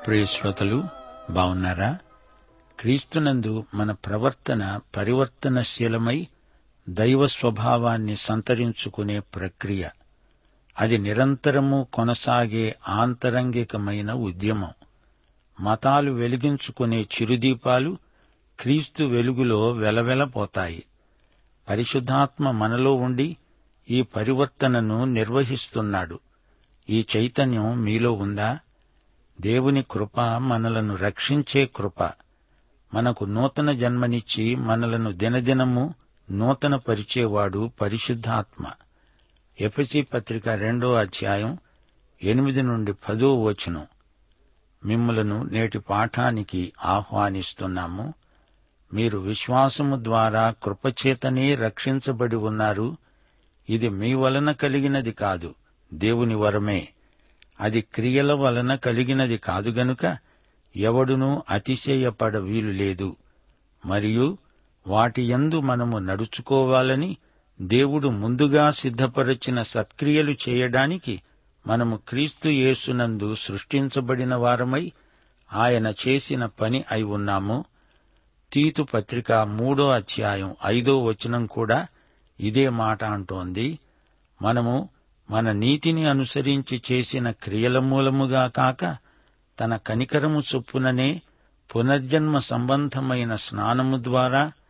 ప్రియ శ్రోతలు బావున్నారా క్రీస్తునందు మన ప్రవర్తన పరివర్తనశీలమై దైవ స్వభావాన్ని సంతరించుకునే ప్రక్రియ అది నిరంతరము కొనసాగే ఆంతరంగికమైన ఉద్యమం మతాలు వెలిగించుకునే చిరుదీపాలు క్రీస్తు వెలుగులో వెలవెలపోతాయి పరిశుద్ధాత్మ మనలో ఉండి ఈ పరివర్తనను నిర్వహిస్తున్నాడు ఈ చైతన్యం మీలో ఉందా దేవుని కృప మనలను రక్షించే కృప మనకు నూతన జన్మనిచ్చి మనలను దినదినము నూతన పరిచేవాడు పరిశుద్ధాత్మ ఎఫసి పత్రిక రెండో అధ్యాయం ఎనిమిది నుండి పదో వచనం మిమ్మలను నేటి పాఠానికి ఆహ్వానిస్తున్నాము మీరు విశ్వాసము ద్వారా కృపచేతనే రక్షించబడి ఉన్నారు ఇది మీ వలన కలిగినది కాదు దేవుని వరమే అది క్రియల వలన కలిగినది కాదు గనుక ఎవడునూ అతిశయపడ వీలు లేదు మరియు వాటి యందు మనము నడుచుకోవాలని దేవుడు ముందుగా సిద్ధపరచిన సత్క్రియలు చేయడానికి మనము క్రీస్తు యేసునందు సృష్టించబడిన వారమై ఆయన చేసిన పని అయి ఉన్నాము తీతు పత్రిక మూడో అధ్యాయం ఐదో వచనం కూడా ఇదే మాట అంటోంది మనము మన నీతిని అనుసరించి చేసిన క్రియల మూలముగా కాక తన కనికరము చొప్పుననే పునర్జన్మ సంబంధమైన స్నానము ద్వారా